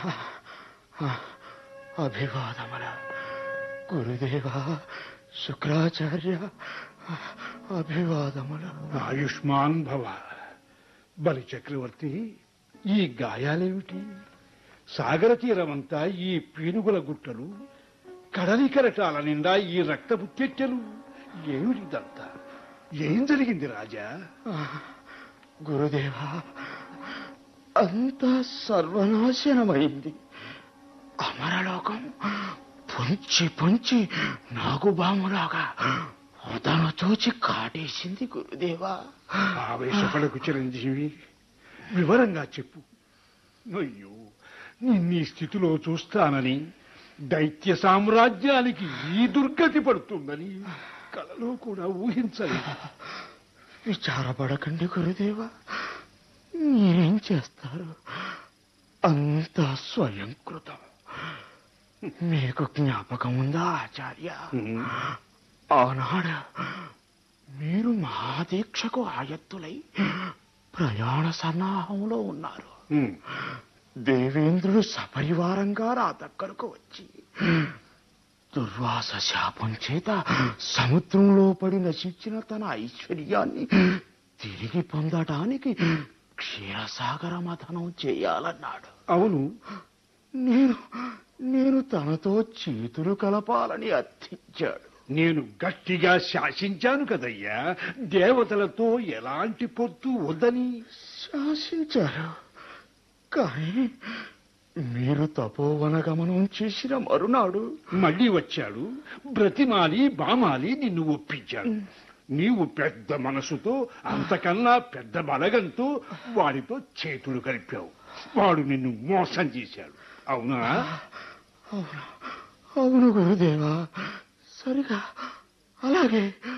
అభివాదముల గురుదేవ శుక్రాచార్య అభివాదములు ఆయుష్మాన్ భవ బలి చక్రవర్తి ఈ గాయాలేమిటి సాగర తీరమంతా ఈ పీనుగుల గుట్టలు కడలి కెరటాల నిండా ఈ రక్తపు తెట్టెలు ఏమిటిదంతా ఏం జరిగింది రాజా గురుదేవ అంతా సర్వనాశనమైంది అమరలోకం పొంచి పొంచి నాగుబాములాగా ఉదను తోచి కాటేసింది గురుదేవా ఆవేశపడకు చిరంజీవి వివరంగా చెప్పు అయ్యో నిన్నీ స్థితిలో చూస్తానని దైత్య సామ్రాజ్యానికి ఈ దుర్గతి పడుతుందని కలలో కూడా ఊహించలేదు విచారపడకండి గురుదేవా మీరేం చేస్తారు అంత స్వయంకృతం మీకు జ్ఞాపకం ఉందా ఆచార్య ఆనాడు మీరు మహాదీక్షకు ఆయత్తులై ప్రయాణ సన్నాహంలో ఉన్నారు హ్మ్. దేవేంద్రుడు సపరివారంగా నా దగ్గరకు వచ్చి దుర్వాస శాపం చేత సముద్రంలో పడి నశించిన తన ఐశ్వర్యాన్ని తిరిగి పొందటానికి క్షీరసాగర మథనం చేయాలన్నాడు అవును నేను నేను తనతో చేతులు కలపాలని అర్థించాడు నేను గట్టిగా శాసించాను కదయ్యా దేవతలతో ఎలాంటి పొత్తు వద్దని శాసించారు కానీ మీరు తపోవన గమనం చేసిన మరునాడు మళ్ళీ వచ్చాడు బ్రతిమాలి బామాలి నిన్ను ఒప్పించాడు నీవు పెద్ద మనసుతో అంతకన్నా పెద్ద బలగంతో వాడితో చేతులు కలిపావు వాడు నిన్ను మోసం చేశాడు అవునా అవును అవును గురుదేవా సరిగా అలాగే